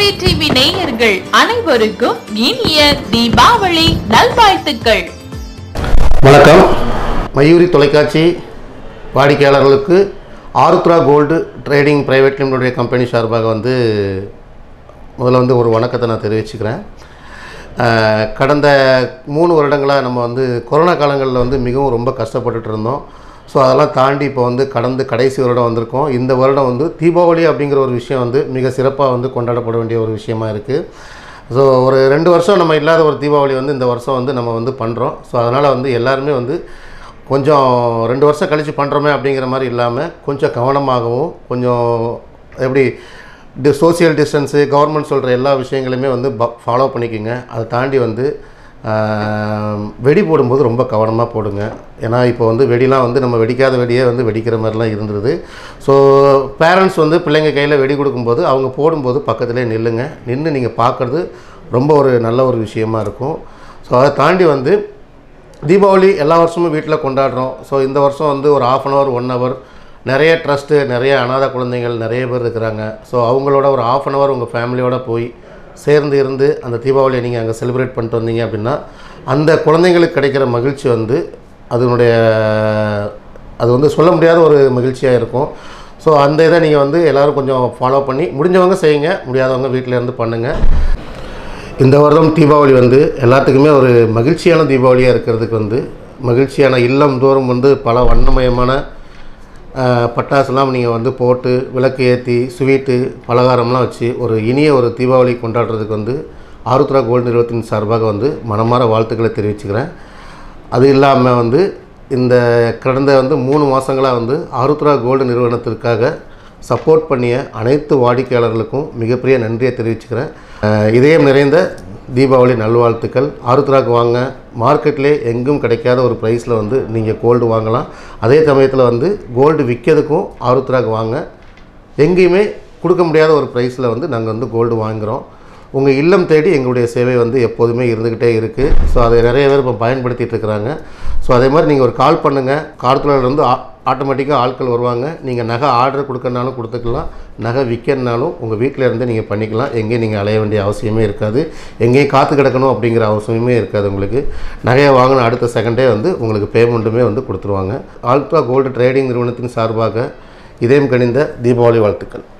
Mayuri TV நேயர்கள் அனைவருக்கும் இனிய தீபாவளி நல்வாழ்த்துக்கள் வணக்கம் மயூரி தொலைக்காட்சி வாடிக்கையாளர்களுக்கு Arudra gold trading private limited company சார்பாக வந்து முதல்ல வந்து ஒரு வணக்கத்தை நான் தெரிவிச்சுக்கிறேன் அஹ், கடந்த மூணு வருடங்களாக நம்ம வந்து கொரோனா காலங்களில் வந்து மிகவும் ரொம்ப கஷ்டப்பட்டுட்டு இருந்தோம் ஸோ அதெல்லாம் தாண்டி இப்போ வந்து கடந்து கடைசி வருடம் வந்திருக்கோம் இந்த வருடம் வந்து தீபாவளி அப்படிங்கிற ஒரு விஷயம் வந்து மிக சிறப்பாக வந்து கொண்டாடப்பட வேண்டிய ஒரு விஷயமா இருக்குது ஸோ ஒரு ரெண்டு வருஷம் நம்ம இல்லாத ஒரு தீபாவளி வந்து இந்த வருஷம் வந்து நம்ம வந்து பண்ணுறோம் ஸோ அதனால் வந்து எல்லாருமே வந்து கொஞ்சம் ரெண்டு வருஷம் கழித்து பண்ணுறோமே அப்படிங்கிற மாதிரி இல்லாமல் கொஞ்சம் கவனமாகவும் கொஞ்சம் எப்படி டி சோசியல் டிஸ்டன்ஸு கவர்மெண்ட் சொல்கிற எல்லா விஷயங்களையுமே வந்து ஃபாலோ பண்ணிக்கோங்க அதை தாண்டி வந்து ஆஹ், வெடி போடும்போது ரொம்ப கவனமாக போடுங்க ஏன்னா இப்போ வந்து வெடிலாம் வந்து நம்ம வெடிக்காத வெடியே வந்து வெடிக்கிற மாதிரிலாம் இருந்துருது ஸோ பேரண்ட்ஸ் வந்து பிள்ளைங்க கையில் வெடி கொடுக்கும்போது அவங்க போடும்போது பக்கத்துலேயே நில்லுங்க நின்று நீங்கள் பார்க்குறது ரொம்ப ஒரு நல்ல ஒரு விஷயமா இருக்கும் ஸோ அதை தாண்டி வந்து தீபாவளி எல்லா வருஷமும் வீட்டில் கொண்டாடுறோம் ஸோ இந்த வருஷம் வந்து ஒரு half an hour one hour நிறைய ட்ரஸ்ட்டு நிறைய அனாதை குழந்தைகள் நிறைய பேர் இருக்கிறாங்க ஸோ அவங்களோட ஒரு ஆஃப் அன் ஹவர் உங்கள் ஃபேமிலியோட போய் சேர்ந்து இருந்து அந்த தீபாவளியை நீங்கள் அங்கே செலிப்ரேட் பண்ணிட்டு வந்தீங்க அப்படின்னா அந்த குழந்தைங்களுக்கு கிடைக்கிற மகிழ்ச்சி வந்து அதனுடைய அது வந்து சொல்ல முடியாத ஒரு மகிழ்ச்சியாக இருக்கும் ஸோ அந்த இதை நீங்கள் வந்து எல்லோரும் கொஞ்சம் ஃபாலோ பண்ணி முடிஞ்சவங்க செய்யுங்க முடியாதவங்க வீட்டில் இருந்து பண்ணுங்கள் இந்த வருடம் தீபாவளி வந்து எல்லாத்துக்குமே ஒரு மகிழ்ச்சியான தீபாவளியாக இருக்கிறதுக்கு வந்து மகிழ்ச்சியான இல்லம் தோறும் வந்து பல வண்ணமயமான ஆஹ், பட்டாசுலாம் நீங்கள் வந்து போட்டு விளக்கு ஏற்றி ஸ்வீட்டு பலகாரம்லாம் வச்சு ஒரு இனிய ஒரு தீபாவளி கொண்டாடுறதுக்கு வந்து ஆருத்ரா கோல்டு நிறுவனத்தின் சார்பாக வந்து மனமார வாழ்த்துக்களை தெரிவிச்சுக்கிறேன் அது இல்லாமல் வந்து இந்த கடந்த வந்து மூணு மாதங்களாக வந்து ஆருத்ரா கோல்டு நிறுவனத்திற்காக சப்போர்ட் பண்ணிய அனைத்து வாடிக்கையாளர்களுக்கும் மிகப்பெரிய நன்றியை தெரிவிச்சுக்கிறேன் அஹ் இதயம் நிறைந்த தீபாவளி நல்வாழ்த்துக்கள் ஆருத்ராக்கு வாங்க மார்க்கெட்லேயே எங்கும் கிடைக்காத ஒரு ப்ரைஸில் வந்து நீங்கள் கோல்டு வாங்கலாம் அதே சமயத்தில் வந்து கோல்டு விற்கிறதுக்கும் ஆருத்ராக்கு வாங்க எங்கேயுமே கொடுக்க முடியாத ஒரு ப்ரைஸில் வந்து நாங்கள் வந்து கோல்டு வாங்குகிறோம் உங்கள் இல்லம் தேடி எங்களுடைய சேவை வந்து எப்போதுமே இருந்துக்கிட்டே இருக்குது ஸோ அதை நிறைய பேர் இப்போ பயன்படுத்திட்டு இருக்கிறாங்க ஸோ அதே மாதிரி நீங்கள் ஒரு கால் பண்ணுங்கள் காலத்துலேருந்து ஆட்டோமேட்டிக்காக ஆட்கள் வருவாங்க நீங்கள் நகை ஆர்டர் கொடுக்கறனாலும் கொடுத்துக்கலாம் நகை விற்கிறனாலும் உங்கள் வீட்டில் இருந்து நீங்கள் பண்ணிக்கலாம் எங்கேயும் நீங்கள் அலைய வேண்டிய அவசியமே இருக்காது எங்கேயும் காத்து கிடக்கணும் அப்படிங்கிற அவசியமே இருக்காது உங்களுக்கு நகையை வாங்கின அடுத்த செகண்டே வந்து உங்களுக்கு பேமெண்ட்டுமே வந்து கொடுத்துருவாங்க ஆல்ட்ரா கோல்டு ட்ரேடிங் நிறுவனத்தின் சார்பாக இதயம் கணிந்த தீபாவளி வாழ்த்துக்கள்